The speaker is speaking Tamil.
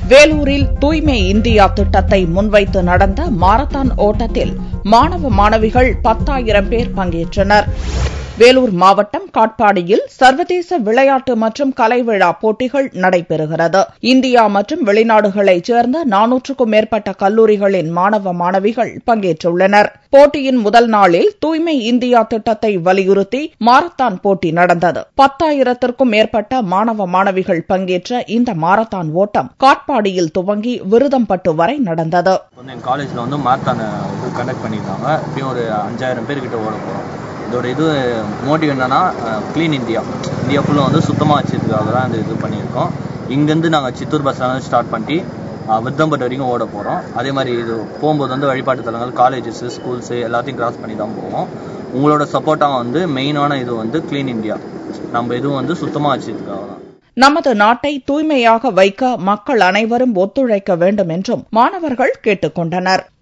வேலூரில் தூய்மை இந்தியா திட்டத்தை முன்வைத்து நடந்த மாரத்தான் ஓட்டத்தில் மாணவ மாணவிகள் பத்தாயிரம் பேர் பங்கேற்றனர் வேலூர் மாவட்டம் காட்பாடியில் சர்வதேச விளையாட்டு மற்றும் கலை விழா போட்டிகள் நடைபெறுகிறது இந்தியா மற்றும் வெளிநாடுகளைச் சேர்ந்த நானூற்றுக்கும் மேற்பட்ட கல்லூரிகளின் மாணவ மாணவிகள் பங்கேற்றுள்ளனர் போட்டியின் முதல் நாளில் தூய்மை இந்தியா திட்டத்தை வலியுறுத்தி மாரத்தான் போட்டி நடந்தது பத்தாயிரத்திற்கும் மேற்பட்ட மாணவ மாணவிகள் பங்கேற்ற இந்த மாரத்தான் ஓட்டம் காட்பாடியில் துவங்கி விருதம்பட்டு வரை நடந்தது வந்து எங்கள் காலேஜில் வந்து மாரத்தான் இது கண்டக்ட் பண்ணியிருக்காங்க எப்படியும் ஒரு அஞ்சாயிரம் பேர்கிட்ட ஓட போகிறோம் இதோட இது மோட்டிவ் என்னன்னா க்ளீன் இந்தியா இந்தியா ஃபுல்லாக வந்து சுத்தமாக வச்சதுக்காக தான் இந்த இது பண்ணியிருக்கோம் இங்கேருந்து நாங்கள் சித்தூர் பஸ்ஸில் ஸ்டார்ட் பண்ணி வித்தம்பட்டு வரைக்கும் ஓட போகிறோம் அதே மாதிரி இது போகும்போது வந்து வழிபாட்டு தலங்கள் காலேஜஸ் ஸ்கூல்ஸு எல்லாத்தையும் கிராஸ் பண்ணி தான் போவோம் உங்களோட சப்போர்ட்டாக வந்து மெயினான இது வந்து க்ளீன் இந்தியா நம்ம இதுவும் வந்து சுத்தமாக வச்சதுக்காக தான் நமது நாட்டை தூய்மையாக வைக்க மக்கள் அனைவரும் ஒத்துழைக்க வேண்டும் என்றும் மாணவர்கள் கேட்டுக் கொண்டனர்